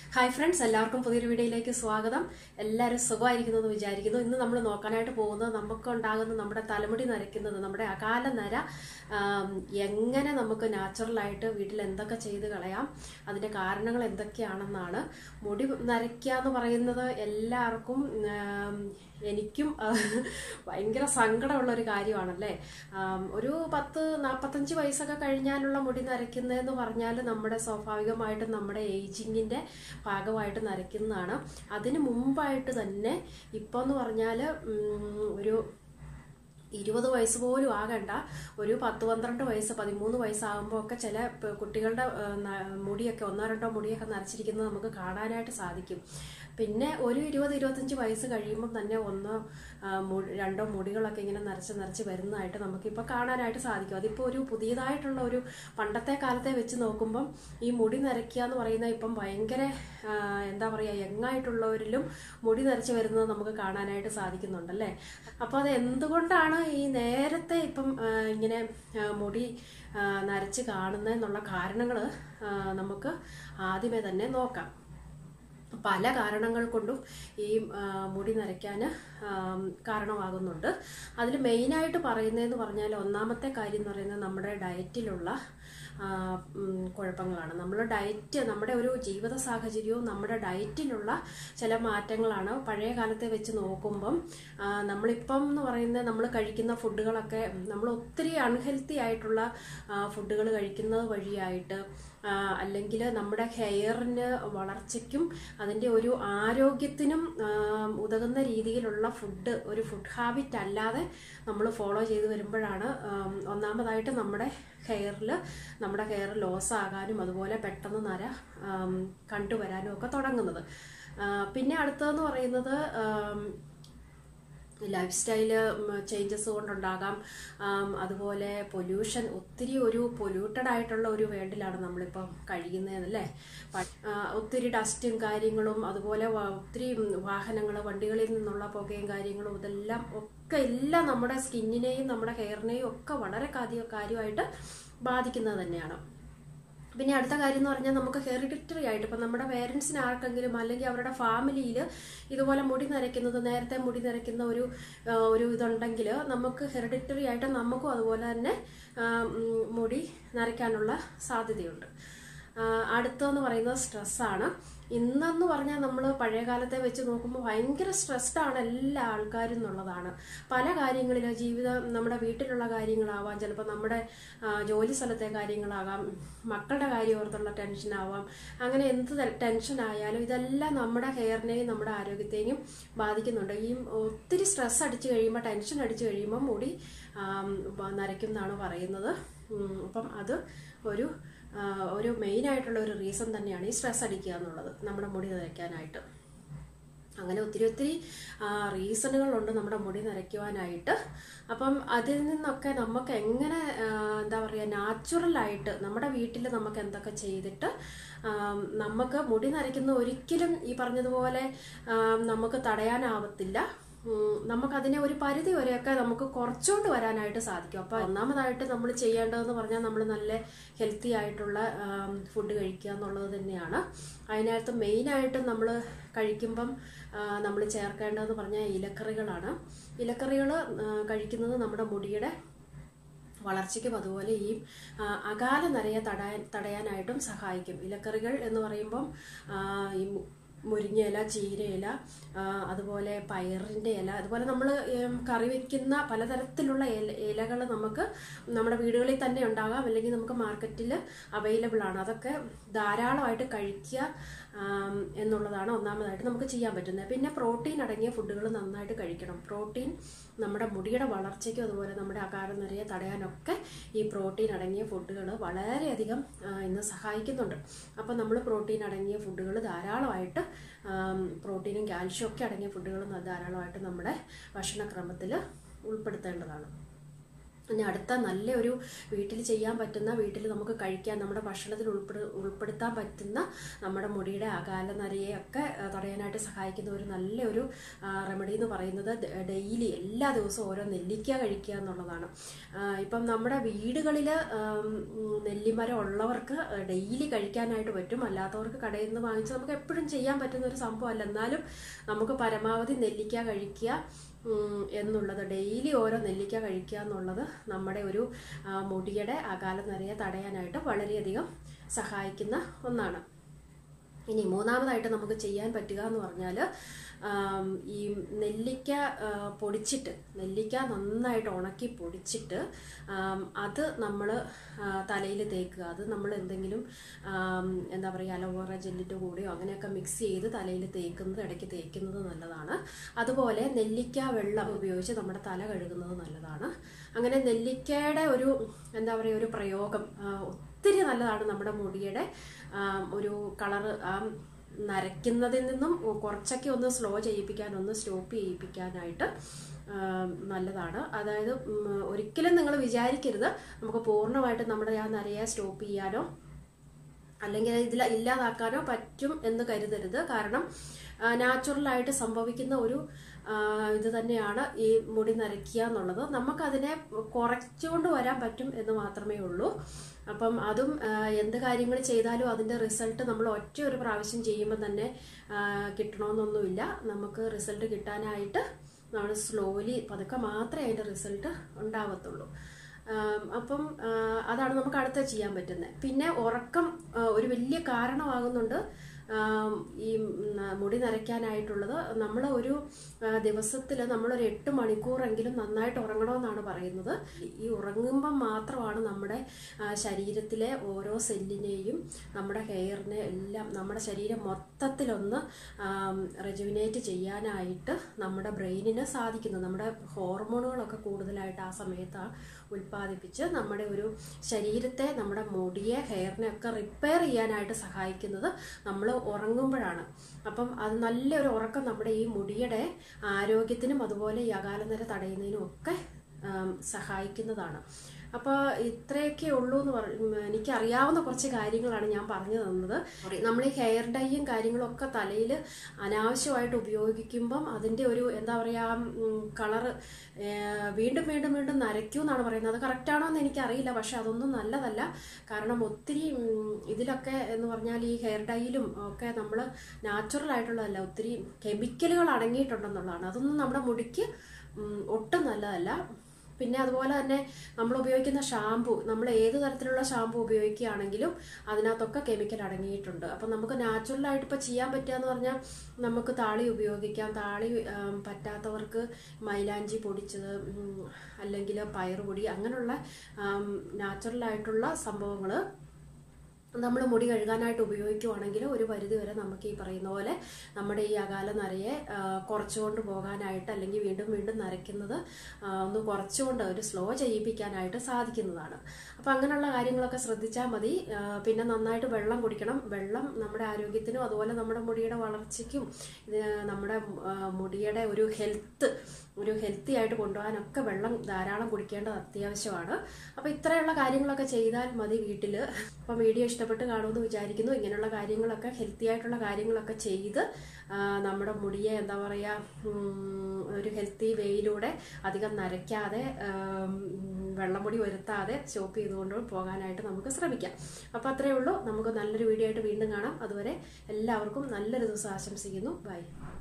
hi friends എല്ലാവർക്കും പുതിയൊരു വീഡിയോയിലേക്ക് സ്വാഗതം എല്ലാവരും സുഖമായിരിക്കുന്നു എന്ന് വിചാരിക്കുന്നു ഇന്ന് നമ്മൾ നോക്കാനായിട്ട് പോകുന്നത് നമുക്ക് ഉണ്ടാകുന്ന നമ്മുടെ തലമുടി നരയ്ക്കുന്നത് നമ്മുടെ അകാല നര ആം, എങ്ങനെ നമുക്ക് നാച്ചുറലായിട്ട് വീട്ടിൽ എന്തൊക്കെ ചെയ്ത് കളയാം അതിൻ്റെ കാരണങ്ങൾ എന്തൊക്കെയാണെന്നാണ് മുടി നരയ്ക്കുക എന്ന് പറയുന്നത് എല്ലാവർക്കും ആം, എനിക്കും ആ, ഭയങ്കര സങ്കടമുള്ള ഒരു കാര്യമാണല്ലേ ആം, ഒരു പത്ത് നാൽപ്പത്തഞ്ച് വയസ്സൊക്കെ കഴിഞ്ഞാലുള്ള മുടി നരയ്ക്കുന്നതെന്ന് പറഞ്ഞാൽ നമ്മുടെ സ്വാഭാവികമായിട്ടും നമ്മുടെ ഏജിങ്ങിൻ്റെ ഭാഗമായിട്ട് നരയ്ക്കുന്നതാണ് അതിന് മുമ്പായിട്ട് തന്നെ ഇപ്പോൾ എന്ന് പറഞ്ഞാൽ ഒരു ഇരുപത് വയസ്സ് പോലും ആകണ്ട ഒരു പത്ത് പന്ത്രണ്ട് വയസ്സ് പതിമൂന്ന് വയസ്സാകുമ്പോൾ ഒക്കെ ചില പ- കുട്ടികളുടെ ആ, ന- മുടിയൊക്കെ ഒന്നോ രണ്ടോ മുടിയൊക്കെ നരച്ചിരിക്കുന്നത് നമുക്ക് കാണാനായിട്ട് സാധിക്കും പിന്നെ ഒരു ഇരുപത് ഇരുപത്തഞ്ച് വയസ്സ് കഴിയുമ്പം തന്നെ ഒന്നോ ആ, മു- രണ്ടോ മുടികളൊക്കെ ഇങ്ങനെ നരച്ച് നരച്ച് വരുന്നതായിട്ട് നമുക്കിപ്പോൾ കാണാനായിട്ട് സാധിക്കും അതിപ്പോൾ ഒരു പുതിയതായിട്ടുള്ള ഒരു പണ്ടത്തെ കാലത്തെ വെച്ച് നോക്കുമ്പം ഈ മുടി നരയ്ക്കുക എന്ന് പറയുന്നത് ഇപ്പം ഭയങ്കര ആ, എന്താ പറയുക യങ്ങായിട്ടുള്ളവരിലും മുടി നരച്ച് വരുന്നത് നമുക്ക് കാണാനായിട്ട് സാധിക്കുന്നുണ്ടല്ലേ അപ്പോൾ അത് എന്തുകൊണ്ടാണ് ഈ നേരത്തെ ഇപ്പം ആ, ഇങ്ങനെ ആ, മുടി ആ, നരച്ച് കാണുന്നതെന്നുള്ള കാരണങ്ങൾ നമുക്ക് ആദ്യമേ തന്നെ നോക്കാം പല കാരണങ്ങൾ കൊണ്ടും ഈ ആ, മുടി നരയ്ക്കാൻ കാരണമാകുന്നുണ്ട് അതിൽ മെയിനായിട്ട് പറയുന്നതെന്ന് പറഞ്ഞാൽ ഒന്നാമത്തെ കാര്യം എന്ന് പറയുന്നത് നമ്മുടെ ഡയറ്റിലുള്ള ആ, ഉം, കുഴപ്പങ്ങളാണ് നമ്മൾ ഡയറ്റ് നമ്മുടെ ഒരു ജീവിത സാഹചര്യവും നമ്മുടെ ഡയറ്റിലുള്ള ചില മാറ്റങ്ങളാണ് പഴയ കാലത്തെ വെച്ച് നോക്കുമ്പം ആ, നമ്മളിപ്പം എന്ന് പറയുന്നത് നമ്മൾ കഴിക്കുന്ന ഫുഡുകളൊക്കെ നമ്മൾ ഒത്തിരി അൺഹെൽത്തി ആയിട്ടുള്ള ഫുഡുകൾ കഴിക്കുന്നത് വഴിയായിട്ട് അല്ലെങ്കിൽ നമ്മുടെ ഹെയറിന് വളർച്ചയ്ക്കും അതിൻ്റെ ഒരു ആരോഗ്യത്തിനും ആ, ഉതകുന്ന രീതിയിലുള്ള ഫുഡ് ഒരു ഫുഡ് ഹാബിറ്റ് അല്ലാതെ നമ്മൾ ഫോളോ ചെയ്ത് വരുമ്പോഴാണ് ആം, ഒന്നാമതായിട്ട് നമ്മുടെ ഹെയറിൽ നമ്മുടെ ഹെയർ ലോസ് ആകാനും അതുപോലെ പെട്ടെന്ന് നര ആം, കണ്ടുവരാനും ഒക്കെ തുടങ്ങുന്നത് ആ, പിന്നെ അടുത്തതെന്ന് പറയുന്നത് ആം, ലൈഫ് സ്റ്റൈല് ചേഞ്ചസ് കൊണ്ടുണ്ടാകാം ആം, അതുപോലെ പൊല്യൂഷൻ ഒത്തിരി ഒരു പൊല്യൂട്ടഡ് ആയിട്ടുള്ള ഒരു വേൾഡിലാണ് നമ്മളിപ്പം കഴിയുന്നതല്ലേ പ- ആ, ഒത്തിരി ഡസ്റ്റും കാര്യങ്ങളും അതുപോലെ വ- ഒത്തിരി വാഹനങ്ങൾ വണ്ടികളിൽ നിന്നുള്ള പുകയും കാര്യങ്ങളും ഇതെല്ലാം ഒക്കെ എല്ലാം നമ്മുടെ സ്കിന്നിനെയും നമ്മുടെ ഹെയറിനെയും ഒക്കെ വളരെ കാര്യ- കാര്യമായിട്ട് ബാധിക്കുന്നത് തന്നെയാണ് പിന്നെ അടുത്ത കാര്യം എന്ന് പറഞ്ഞാൽ നമുക്ക് ഹെറിഡിറ്ററി ആയിട്ട് ഇപ്പം നമ്മുടെ പേരൻസിന് ആർക്കെങ്കിലും അല്ലെങ്കിൽ അവരുടെ ഫാമിലിയിൽ ഇതുപോലെ മുടി നരയ്ക്കുന്നത് നേരത്തെ മുടി നരയ്ക്കുന്ന ഒരു ആ, ഒരു ഇതുണ്ടെങ്കിൽ നമുക്ക് ഹെറിഡിറ്ററി ആയിട്ട് നമുക്കും അതുപോലെ തന്നെ ആ, ഉം, മുടി നരയ്ക്കാനുള്ള സാധ്യതയുണ്ട് ആ, അടുത്തതെന്ന് പറയുന്നത് സ്ട്രെസ്സാണ് ഇന്നെന്ന് പറഞ്ഞാൽ നമ്മൾ പഴയ കാലത്തെ വെച്ച് നോക്കുമ്പോൾ ഭയങ്കര സ്ട്രെസ്ഡ് ആണ് എല്ലാ ആൾക്കാരും എന്നുള്ളതാണ് പല കാര്യങ്ങളിലും ജീവിതം നമ്മുടെ വീട്ടിലുള്ള കാര്യങ്ങളാവാം ചിലപ്പോൾ നമ്മുടെ ആ, ജോലി സ്ഥലത്തെ കാര്യങ്ങളാകാം മക്കളുടെ കാര്യം ഓർത്തുള്ള ടെൻഷനാവാം അങ്ങനെ എന്ത് ടെൻഷൻ ആയാലും ഇതെല്ലാം നമ്മുടെ ഹെയറിനെയും നമ്മുടെ ആരോഗ്യത്തെയും ബാധിക്കുന്നുണ്ട് ഈ ഒത്തിരി സ്ട്രെസ് അടിച്ചു കഴിയുമ്പോൾ ടെൻഷൻ അടിച്ചു കഴിയുമ്പോൾ മുടി ആം, വ- നരയ്ക്കും എന്നാണ് പറയുന്നത് ഉം, അപ്പം അത് ഒരു ആ, ഒരു മെയിൻ ആയിട്ടുള്ള ഒരു റീസൺ തന്നെയാണ് ഈ സ്ട്രെസ് അടിക്കുക എന്നുള്ളത് നമ്മുടെ മുടി നരയ്ക്കാനായിട്ട് അങ്ങനെ ഒത്തിരി ഒത്തിരി റീസണുകളുണ്ട് നമ്മുടെ മുടി നരയ്ക്കുവാനായിട്ട് അപ്പം അതിൽ നിന്നൊക്കെ നമുക്ക് എങ്ങനെ ആ, എന്താ പറയുക നാച്ചുറലായിട്ട് നമ്മുടെ വീട്ടിൽ നമുക്ക് എന്തൊക്കെ ചെയ്തിട്ട് ആം, നമുക്ക് മുടി നരയ്ക്കുന്ന ഒരിക്കലും ഈ പറഞ്ഞതുപോലെ ആം, നമുക്ക് തടയാനാവത്തില്ല ഉം, നമുക്കതിനെ ഒരു പരിധി വരെയൊക്കെ നമുക്ക് കുറച്ചുകൊണ്ട് വരാനായിട്ട് സാധിക്കും അപ്പോൾ ഒന്നാമതായിട്ട് നമ്മൾ ചെയ്യേണ്ടതെന്ന് പറഞ്ഞാൽ നമ്മൾ നല്ല ഹെൽത്തി ആയിട്ടുള്ള ഫുഡ് കഴിക്കുക എന്നുള്ളത് തന്നെയാണ് അതിനകത്ത് മെയിനായിട്ട് നമ്മൾ കഴിക്കുമ്പം നമ്മൾ ചേർക്കേണ്ടതെന്ന് പറഞ്ഞാൽ ഇലക്കറികളാണ് ഇലക്കറികൾ കഴിക്കുന്നത് നമ്മുടെ മുടിയുടെ വളർച്ചയ്ക്കും അതുപോലെ ഈ ആ, അകാല നരയെ തടയാൻ തടയാനായിട്ടും സഹായിക്കും ഇലക്കറികൾ എന്ന് പറയുമ്പം ആ, ഈ മു- മുരിങ്ങയില ചീരയില ആ, അതുപോലെ പയറിൻ്റെ ഇല അതുപോലെ നമ്മൾ കറി വയ്ക്കുന്ന പലതരത്തിലുള്ള ഇല ഇലകൾ നമുക്ക് നമ്മുടെ വീടുകളിൽ തന്നെ ഉണ്ടാകാം അല്ലെങ്കിൽ നമുക്ക് മാർക്കറ്റിൽ അവൈലബിൾ ആണ് അതൊക്കെ ധാരാളമായിട്ട് കഴിക്കുക ആം, എന്നുള്ളതാണ് ഒന്നാമതായിട്ട് നമുക്ക് ചെയ്യാൻ പറ്റുന്നത് പിന്നെ പ്രോട്ടീൻ അടങ്ങിയ ഫുഡുകൾ നന്നായിട്ട് കഴിക്കണം പ്രോട്ടീൻ നമ്മുടെ മുടിയുടെ വളർച്ചയ്ക്കും അതുപോലെ നമ്മുടെ അകാരം നിറയെ തടയാനൊക്കെ ഈ പ്രോട്ടീൻ അടങ്ങിയ ഫുഡുകൾ വളരെയധികം ആ, ഇന്ന് സഹായിക്കുന്നുണ്ട് അപ്പം നമ്മൾ പ്രോട്ടീൻ അടങ്ങിയ ഫുഡുകൾ ധാരാളമായിട്ട് ആം, പ്രോട്ടീനും കാൽഷ്യം ഒക്കെ അടങ്ങിയ ഫുഡുകൾ ധാരാളമായിട്ട് നമ്മുടെ ഭക്ഷണക്രമത്തിൽ ഉൾപ്പെടുത്തേണ്ടതാണ് ഇനി അടുത്ത നല്ലൊരു വീട്ടിൽ ചെയ്യാൻ പറ്റുന്ന വീട്ടിൽ നമുക്ക് കഴിക്കാൻ നമ്മുടെ ഭക്ഷണത്തിൽ ഉൾപ്പെടു ഉൾപ്പെടുത്താൻ പറ്റുന്ന നമ്മുടെ മുടിയുടെ അകാല നരയെയൊക്കെ ആ, തടയാനായിട്ട് സഹായിക്കുന്ന ഒരു നല്ലൊരു റെമഡി എന്ന് പറയുന്നത് ഡെയിലി എല്ലാ ദിവസവും ഓരോ നെല്ലിക്ക കഴിക്കുക എന്നുള്ളതാണ് ആ, ഇപ്പം നമ്മുടെ വീടുകളിൽ നെല്ലിമരം ഉള്ളവർക്ക് ഡെയിലി കഴിക്കാനായിട്ട് പറ്റും അല്ലാത്തവർക്ക് കടയിൽ നിന്ന് വാങ്ങിച്ച് നമുക്ക് എപ്പോഴും ചെയ്യാൻ പറ്റുന്ന ഒരു സംഭവമല്ല എന്നാലും നമുക്ക് പരമാവധി നെല്ലിക്ക കഴിക്കുക ഉം, എന്നുള്ളത് ഡെയിലി ഓരോ നെല്ലിക്ക കഴിക്കുക എന്നുള്ളത് നമ്മുടെ ഒരു ആ, മുടിയുടെ അകാല നരയെ തടയാനായിട്ട് വളരെയധികം സഹായിക്കുന്ന ഒന്നാണ് ഇനി മൂന്നാമതായിട്ട് നമുക്ക് ചെയ്യാൻ പറ്റുക എന്ന് പറഞ്ഞാൽ ഈ നെല്ലിക്ക ആ, പൊടിച്ചിട്ട് നെല്ലിക്ക നന്നായിട്ട് ഉണക്കി പൊടിച്ചിട്ട് ആം, അത് നമ്മൾ തലയിൽ തേക്കുക അത് നമ്മൾ എന്തെങ്കിലും ആം, എന്താ പറയുക അലോവേറ ജെല്ലിൻ്റെ കൂടെയോ അങ്ങനെയൊക്കെ മിക്സ് ചെയ്ത് തലയിൽ തേക്കുന്നത് ഇടയ്ക്ക് തേക്കുന്നത് നല്ലതാണ് അതുപോലെ നെല്ലിക്ക വെള്ളം ഉപയോഗിച്ച് നമ്മുടെ തല കഴുകുന്നത് നല്ലതാണ് അങ്ങനെ നെല്ലിക്കയുടെ ഒരു എന്താ പറയുക ഒരു പ്രയോഗം ആ, ഒത്തിരി നല്ലതാണ് നമ്മുടെ മുടിയുടെ ആ, ഒരു കളറ് ആ നരയ്ക്കുന്നതിൽ നിന്നും കുറച്ചൊക്കെ ഒന്ന് സ്ലോ ചെയ്യിപ്പിക്കാൻ ഒന്ന് സ്റ്റോപ്പ് ചെയ്യിപ്പിക്കാനായിട്ട് ആ, നല്ലതാണ് അതായത് ഉം, ഒരിക്കലും നിങ്ങൾ വിചാരിക്കരുത് നമുക്ക് പൂർണ്ണമായിട്ട് നമ്മുടെ ആ നരയെ സ്റ്റോപ്പ് ചെയ്യാനോ അല്ലെങ്കിൽ ഇതിൽ ഇല്ലാതാക്കാനോ പറ്റും എന്ന് കരുതരുത് കാരണം നാച്ചുറലായിട്ട് സംഭവിക്കുന്ന ഒരു ആ, ഇത് തന്നെയാണ് ഈ മുടി നരയ്ക്കുക എന്നുള്ളത് നമുക്കതിനെ കുറച്ചുകൊണ്ട് വരാൻ പറ്റും എന്ന് മാത്രമേ ഉള്ളൂ അപ്പം അതും ആ, എന്ത് കാര്യങ്ങൾ ചെയ്താലും അതിൻ്റെ റിസൾട്ട് നമ്മൾ ഒറ്റ ഒരു പ്രാവശ്യം ചെയ്യുമ്പോൾ തന്നെ ആ, കിട്ടണമെന്നൊന്നുമില്ല നമുക്ക് റിസൾട്ട് കിട്ടാനായിട്ട് നമ്മൾ സ്ലോലി പതുക്കെ മാത്രമേ അതിൻ്റെ റിസൾട്ട് ഉണ്ടാവത്തുള്ളൂ ആം, അപ്പം ആ, അതാണ് നമുക്ക് അടുത്ത ചെയ്യാൻ പറ്റുന്നത് പിന്നെ ഉറക്കം ആ, ഒരു വലിയ കാരണമാകുന്നുണ്ട് ആം, ഈ ഉം, മുടി നരയ്ക്കാനായിട്ടുള്ളത് നമ്മൾ ഒരു ദിവസത്തിൽ നമ്മളൊരു എട്ട് മണിക്കൂറെങ്കിലും നന്നായിട്ട് ഉറങ്ങണമെന്നാണ് പറയുന്നത് ഈ ഉറങ്ങുമ്പം മാത്രമാണ് നമ്മുടെ ആ, ശരീരത്തിലെ ഓരോ സെല്ലിനെയും നമ്മുടെ ഹെയറിനെ എല്ലാം നമ്മുടെ ശരീരം മൊത്തത്തിലൊന്ന് റെജുവിനേറ്റ് ചെയ്യാനായിട്ട് നമ്മുടെ ബ്രെയിനിന് സാധിക്കുന്നത് നമ്മുടെ ഹോർമോണുകളൊക്കെ കൂടുതലായിട്ട് ആ സമയത്ത് ഉൽപ്പാദിപ്പിച്ച് നമ്മുടെ ഒരു ശരീരത്തെ നമ്മുടെ മുടിയെ ഹെയറിനെ ഒക്കെ റിപ്പയർ ചെയ്യാനായിട്ട് സഹായിക്കുന്നത് നമ്മൾ ഉറങ്ങുമ്പോഴാണ് അപ്പം അത് നല്ലൊരു ഉറക്കം നമ്മുടെ ഈ മുടിയുടെ ആരോഗ്യത്തിനും അതുപോലെ ഈ അകാലനര തടയുന്നതിനും ഒക്കെ ആം, സഹായിക്കുന്നതാണ് അപ്പോൾ ഇത്രയൊക്കെ ഉള്ളൂ എന്ന് പറഞ്ഞു എനിക്കറിയാവുന്ന കുറച്ച് കാര്യങ്ങളാണ് ഞാൻ പറഞ്ഞു തന്നത് നമ്മൾ ഈ ഹെയർ ഡൈയും കാര്യങ്ങളും ഒക്കെ തലയിൽ അനാവശ്യമായിട്ട് ഉപയോഗിക്കുമ്പം അതിൻ്റെ ഒരു എന്താ പറയുക കളറ് വീണ്ടും വീണ്ടും വീണ്ടും നരയ്ക്കൂ എന്നാണ് പറയുന്നത് അത് കറക്റ്റാണോ എന്ന് എനിക്കറിയില്ല പക്ഷെ അതൊന്നും നല്ലതല്ല കാരണം ഒത്തിരി ഉം, ഇതിലൊക്കെ എന്ന് പറഞ്ഞാൽ ഈ ഹെയർ ഡൈയിലും ഒക്കെ നമ്മൾ നാച്ചുറൽ ആയിട്ടുള്ളതല്ല ഒത്തിരി കെമിക്കലുകൾ അടങ്ങിയിട്ടുണ്ടെന്നുള്ളതാണ് അതൊന്നും നമ്മുടെ മുടിക്ക് ഉം, ഒട്ടും നല്ലതല്ല പിന്നെ അതുപോലെ തന്നെ നമ്മൾ ഉപയോഗിക്കുന്ന ഷാമ്പു നമ്മൾ ഏത് തരത്തിലുള്ള ഷാമ്പു ഉപയോഗിക്കുകയാണെങ്കിലും അതിനകത്തൊക്കെ കെമിക്കൽ അടങ്ങിയിട്ടുണ്ട് അപ്പം നമുക്ക് നാച്ചുറലായിട്ട് ഇപ്പോൾ ചെയ്യാൻ പറ്റുക എന്ന് പറഞ്ഞാൽ നമുക്ക് താളി ഉപയോഗിക്കാം താളി ആം, പറ്റാത്തവർക്ക് മൈലാഞ്ചി പൊടിച്ചത് ഉം, അല്ലെങ്കിൽ പയറുപൊടി അങ്ങനെയുള്ള നാച്ചുറലായിട്ടുള്ള സംഭവങ്ങൾ നമ്മൾ മുടി കഴുകാനായിട്ട് ഉപയോഗിക്കുവാണെങ്കിൽ ഒരു പരിധി വരെ നമുക്ക് ഈ പറയുന്ന പോലെ നമ്മുടെ ഈ അകാല നരയെ ആ, കുറച്ചുകൊണ്ട് പോകാനായിട്ട് അല്ലെങ്കിൽ വീണ്ടും വീണ്ടും നരയ്ക്കുന്നത് ആ, ഒന്ന് കുറച്ചുകൊണ്ട് ഒരു സ്ലോ ചെയ്യിപ്പിക്കാനായിട്ട് സാധിക്കുന്നതാണ് അപ്പം അങ്ങനെയുള്ള കാര്യങ്ങളൊക്കെ ശ്രദ്ധിച്ചാൽ മതി ആ, പിന്നെ നന്നായിട്ട് വെള്ളം കുടിക്കണം വെള്ളം നമ്മുടെ ആരോഗ്യത്തിനും അതുപോലെ നമ്മുടെ മുടിയുടെ വളർച്ചയ്ക്കും ഇത് നമ്മുടെ ആ, മുടിയുടെ ഒരു ഹെൽത്ത് ഒരു ഹെൽത്തി ആയിട്ട് കൊണ്ടുപോകാനൊക്കെ വെള്ളം ധാരാളം കുടിക്കേണ്ടത് അത്യാവശ്യമാണ് അപ്പോൾ ഇത്രയുള്ള കാര്യങ്ങളൊക്കെ ചെയ്താൽ മതി വീട്ടിൽ അപ്പം വീഡിയോ ഇഷ്ടപ്പെട്ട് കാണുമെന്ന് വിചാരിക്കുന്നു ഇങ്ങനെയുള്ള കാര്യങ്ങളൊക്കെ ഹെൽത്തി ആയിട്ടുള്ള കാര്യങ്ങളൊക്കെ ചെയ്ത് ആ, നമ്മുടെ മുടിയെ എന്താ പറയുക ഒരു ഹെൽത്തി വേയിലൂടെ അധികം നരയ്ക്കാതെ ആം, വെള്ളമുടി വരുത്താതെ സ്റ്റോപ്പ് ചെയ്തുകൊണ്ട് പോകാനായിട്ട് നമുക്ക് ശ്രമിക്കാം അപ്പോൾ അത്രയേ ഉള്ളൂ നമുക്ക് നല്ലൊരു വീഡിയോ ആയിട്ട് വീണ്ടും കാണാം അതുവരെ എല്ലാവർക്കും നല്ലൊരു ദിവസം ആശംസിക്കുന്നു ബൈ